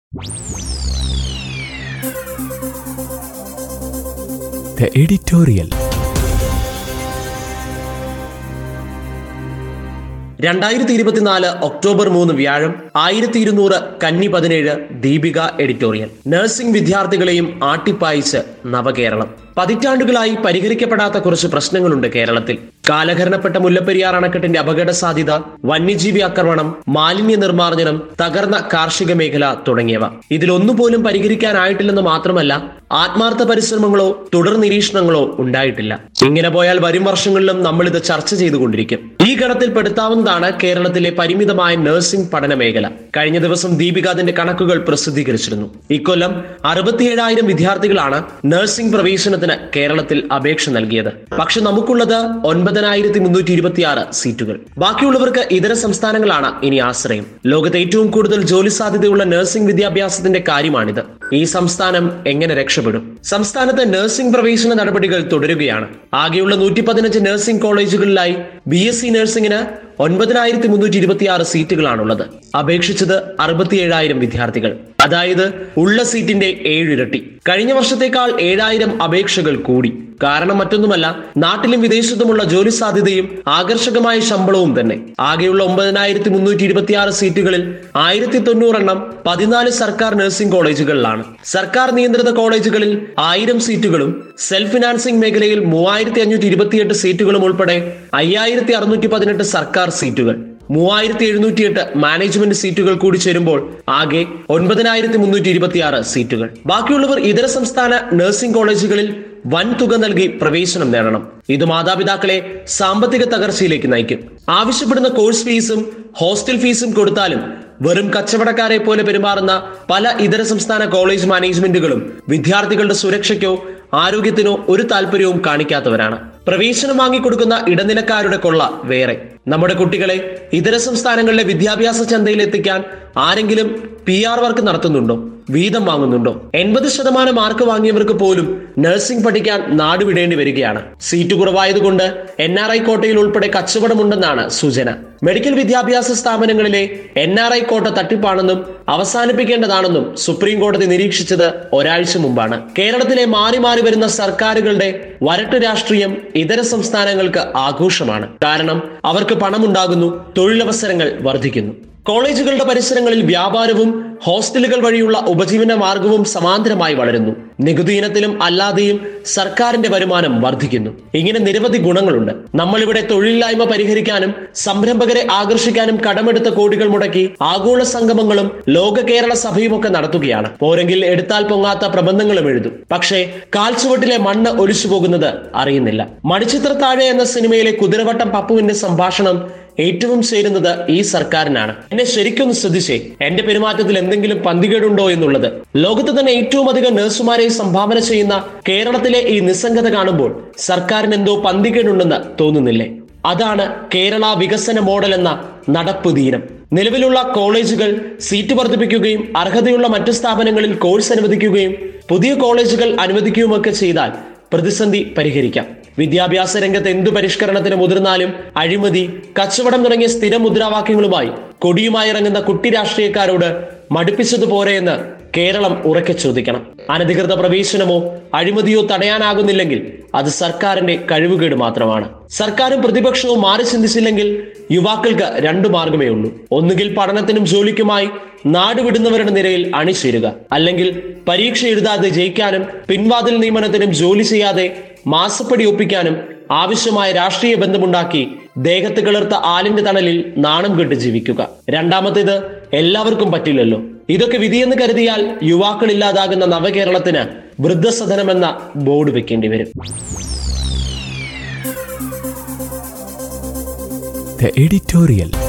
The editorial. രണ്ടായിരത്തി ഇരുപത്തിനാല് October മൂന്ന് വ്യാഴം ആയിരത്തി ഇരുന്നൂറ് കന്നി പതിനേഴ് ദീപിക എഡിറ്റോറിയൽ നഴ്സിംഗ് വിദ്യാർത്ഥികളെയും ആട്ടിപ്പായിച്ച് നവകേരളം പതിറ്റാണ്ടുകളായി പരിഹരിക്കപ്പെടാത്ത കുറച്ച് പ്രശ്നങ്ങളുണ്ട് കേരളത്തിൽ കാലഹരണപ്പെട്ട മുല്ലപ്പെരിയാർ അണക്കെട്ടിന്റെ അപകട സാധ്യത വന്യജീവി ആക്രമണം മാലിന്യ നിർമ്മാർജ്ജനം തകർന്ന കാർഷിക മേഖല തുടങ്ങിയവ ഇതിലൊന്നുപോലും പരിഹരിക്കാനായിട്ടില്ലെന്ന് മാത്രമല്ല ആത്മാർത്ഥ പരിശ്രമങ്ങളോ തുടർ നിരീക്ഷണങ്ങളോ ഉണ്ടായിട്ടില്ല ഇങ്ങനെ പോയാൽ വരും വർഷങ്ങളിലും നമ്മൾ ഇത് ചർച്ച ചെയ്തുകൊണ്ടിരിക്കും ഈ ഗണത്തിൽ പെടുത്താവുന്നതാണ് കേരളത്തിലെ പരിമിതമായ നഴ്സിംഗ് പഠന മേഖല കഴിഞ്ഞ ദിവസം ദീപിക അതിന്റെ കണക്കുകൾ പ്രസിദ്ധീകരിച്ചിരുന്നു ഇക്കൊല്ലം അറുപത്തിയേഴായിരം വിദ്യാർത്ഥികളാണ് നഴ്സിംഗ് പ്രവേശനത്തിന് കേരളത്തിൽ അപേക്ഷ നൽകിയത് പക്ഷെ നമുക്കുള്ളത് ഒൻപതിനായിരത്തി മുന്നൂറ്റി ഇരുപത്തിയാറ് സീറ്റുകൾ ബാക്കിയുള്ളവർക്ക് ഇതര സംസ്ഥാനങ്ങളാണ് ഇനി ആശ്രയം ലോകത്ത് ഏറ്റവും കൂടുതൽ ജോലി സാധ്യതയുള്ള നഴ്സിംഗ് വിദ്യാഭ്യാസത്തിന്റെ കാര്യമാണിത് ഈ സംസ്ഥാനം എങ്ങനെ രക്ഷപ്പെടും സംസ്ഥാനത്ത് നഴ്സിംഗ് പ്രവേശന നടപടികൾ തുടരുകയാണ് ആകെയുള്ള നൂറ്റി പതിനഞ്ച് നഴ്സിംഗ് കോളേജുകളിലായി ബി എസ് സി നഴ്സിംഗിന് ഒൻപതിനായിരത്തി മുന്നൂറ്റി ഇരുപത്തിയാറ് സീറ്റുകളാണുള്ളത് അപേക്ഷിച്ചത് അറുപത്തിയേഴായിരം വിദ്യാർത്ഥികൾ അതായത് ഉള്ള സീറ്റിന്റെ ഏഴിരട്ടി കഴിഞ്ഞ വർഷത്തേക്കാൾ ഏഴായിരം അപേക്ഷകൾ കൂടി കാരണം മറ്റൊന്നുമല്ല നാട്ടിലും വിദേശത്തുമുള്ള ജോലി സാധ്യതയും ആകർഷകമായ ശമ്പളവും തന്നെ ആകെയുള്ള ഒമ്പതിനായിരത്തി മുന്നൂറ്റി ഇരുപത്തിയാറ് സീറ്റുകളിൽ ആയിരത്തി തൊണ്ണൂറെണ്ണം പതിനാല് സർക്കാർ നഴ്സിംഗ് കോളേജുകളിലാണ് സർക്കാർ നിയന്ത്രിത കോളേജുകളിൽ ആയിരം സീറ്റുകളും സെൽഫ് ഫിനാൻസിംഗ് മേഖലയിൽ മൂവായിരത്തി അഞ്ഞൂറ്റി ഇരുപത്തിയെട്ട് സീറ്റുകളും ഉൾപ്പെടെ അയ്യായിരത്തി അറുന്നൂറ്റി പതിനെട്ട് സർക്കാർ സീറ്റുകൾ മൂവായിരത്തി എഴുന്നൂറ്റിയെട്ട് മാനേജ്മെന്റ് സീറ്റുകൾ കൂടി ചേരുമ്പോൾ ആകെ ഒൻപതിനായിരത്തി മുന്നൂറ്റി ഇരുപത്തിയാറ് സീറ്റുകൾ ബാക്കിയുള്ളവർ ഇതര സംസ്ഥാന നഴ്സിംഗ് കോളേജുകളിൽ വൻ തുക നൽകി പ്രവേശനം നേടണം ഇത് മാതാപിതാക്കളെ സാമ്പത്തിക തകർച്ചയിലേക്ക് നയിക്കും ആവശ്യപ്പെടുന്ന കോഴ്സ് ഫീസും ഹോസ്റ്റൽ ഫീസും കൊടുത്താലും വെറും കച്ചവടക്കാരെ പോലെ പെരുമാറുന്ന പല ഇതര സംസ്ഥാന കോളേജ് മാനേജ്മെന്റുകളും വിദ്യാർത്ഥികളുടെ സുരക്ഷയ്ക്കോ ആരോഗ്യത്തിനോ ഒരു താല്പര്യവും കാണിക്കാത്തവരാണ് പ്രവേശനം വാങ്ങിക്കൊടുക്കുന്ന ഇടനിലക്കാരുടെ കൊള്ള വേറെ നമ്മുടെ കുട്ടികളെ ഇതര സംസ്ഥാനങ്ങളിലെ വിദ്യാഭ്യാസ ചന്തയിൽ എത്തിക്കാൻ ആരെങ്കിലും പി ആർ വർക്ക് നടത്തുന്നുണ്ടോ വീതം വാങ്ങുന്നുണ്ടോ എൺപത് ശതമാനം മാർക്ക് വാങ്ങിയവർക്ക് പോലും നഴ്സിംഗ് പഠിക്കാൻ നാടുവിടേണ്ടി വരികയാണ് സീറ്റ് കുറവായതുകൊണ്ട് എൻ ആർ ഐ കോട്ടയിൽ ഉൾപ്പെടെ കച്ചവടമുണ്ടെന്നാണ് സൂചന മെഡിക്കൽ വിദ്യാഭ്യാസ സ്ഥാപനങ്ങളിലെ എൻ ആർ ഐ കോട്ട തട്ടിപ്പാണെന്നും അവസാനിപ്പിക്കേണ്ടതാണെന്നും സുപ്രീം കോടതി നിരീക്ഷിച്ചത് ഒരാഴ്ച മുമ്പാണ് കേരളത്തിലെ മാറി മാറി വരുന്ന സർക്കാരുകളുടെ വരട്ട് രാഷ്ട്രീയം ഇതര സംസ്ഥാനങ്ങൾക്ക് ആഘോഷമാണ് കാരണം അവർക്ക് പണമുണ്ടാകുന്നു തൊഴിലവസരങ്ങൾ വർദ്ധിക്കുന്നു കോളേജുകളുടെ പരിസരങ്ങളിൽ വ്യാപാരവും ഹോസ്റ്റലുകൾ വഴിയുള്ള ഉപജീവന മാർഗവും സമാന്തരമായി വളരുന്നു നികുതി ഇനത്തിലും അല്ലാതെയും സർക്കാരിന്റെ വരുമാനം വർദ്ധിക്കുന്നു ഇങ്ങനെ നിരവധി ഗുണങ്ങളുണ്ട് നമ്മളിവിടെ തൊഴിലില്ലായ്മ പരിഹരിക്കാനും സംരംഭകരെ ആകർഷിക്കാനും കടമെടുത്ത കോടികൾ മുടക്കി ആഗോള സംഗമങ്ങളും ലോക കേരള സഭയുമൊക്കെ നടത്തുകയാണ് പോരെങ്കിൽ എടുത്താൽ പൊങ്ങാത്ത പ്രബന്ധങ്ങളും എഴുതും പക്ഷേ കാൽച്ചുവട്ടിലെ മണ്ണ് ഒലിച്ചു പോകുന്നത് അറിയുന്നില്ല മണിച്ചിത്രത്താഴെ എന്ന സിനിമയിലെ കുതിരവട്ടം പപ്പുവിന്റെ സംഭാഷണം ഏറ്റവും ചേരുന്നത് ഈ സർക്കാരിനാണ് എന്നെ ശരിക്കൊന്ന് ശ്രദ്ധിച്ചേ എന്റെ പെരുമാറ്റത്തിൽ എന്തെങ്കിലും പന്തികേടുണ്ടോ എന്നുള്ളത് ലോകത്ത് തന്നെ ഏറ്റവും അധികം നഴ്സുമാരെ സംഭാവന ചെയ്യുന്ന കേരളത്തിലെ ഈ നിസ്സംഗത കാണുമ്പോൾ സർക്കാരിന് എന്തോ പന്തികേടുണ്ടെന്ന് തോന്നുന്നില്ലേ അതാണ് കേരള വികസന മോഡൽ എന്ന നടപ്പ് ദീനം നിലവിലുള്ള കോളേജുകൾ സീറ്റ് വർദ്ധിപ്പിക്കുകയും അർഹതയുള്ള മറ്റു സ്ഥാപനങ്ങളിൽ കോഴ്സ് അനുവദിക്കുകയും പുതിയ കോളേജുകൾ അനുവദിക്കുകയുമൊക്കെ ചെയ്താൽ പ്രതിസന്ധി പരിഹരിക്കാം വിദ്യാഭ്യാസ രംഗത്ത് എന്തു പരിഷ്കരണത്തിന് മുതിർന്നാലും അഴിമതി കച്ചവടം തുടങ്ങിയ സ്ഥിര മുദ്രാവാക്യങ്ങളുമായി കൊടിയുമായി ഇറങ്ങുന്ന കുട്ടി രാഷ്ട്രീയക്കാരോട് മടുപ്പിച്ചതുപോരെ എന്ന് കേരളം ഉറക്കെ ചോദിക്കണം അനധികൃത പ്രവേശനമോ അഴിമതിയോ തടയാനാകുന്നില്ലെങ്കിൽ അത് സർക്കാരിന്റെ കഴിവുകേട് മാത്രമാണ് സർക്കാരും പ്രതിപക്ഷവും മാറി ചിന്തിച്ചില്ലെങ്കിൽ യുവാക്കൾക്ക് രണ്ടു മാർഗമേ ഉള്ളൂ ഒന്നുകിൽ പഠനത്തിനും ജോലിക്കുമായി നാട് വിടുന്നവരുടെ നിരയിൽ അണിചേരുക അല്ലെങ്കിൽ പരീക്ഷ എഴുതാതെ ജയിക്കാനും പിൻവാതിൽ നിയമനത്തിനും ജോലി ചെയ്യാതെ മാസപ്പടി ഒപ്പിക്കാനും ആവശ്യമായ രാഷ്ട്രീയ ബന്ധമുണ്ടാക്കി ദേഹത്ത് കിളർത്ത ആലിന്റെ തണലിൽ നാണം കെട്ട് ജീവിക്കുക രണ്ടാമത്തേത് എല്ലാവർക്കും പറ്റില്ലല്ലോ ഇതൊക്കെ വിധിയെന്ന് കരുതിയാൽ യുവാക്കൾ ഇല്ലാതാകുന്ന നവകേരളത്തിന് വൃദ്ധസദനമെന്ന ബോർഡ് വെക്കേണ്ടി വരും The editorial.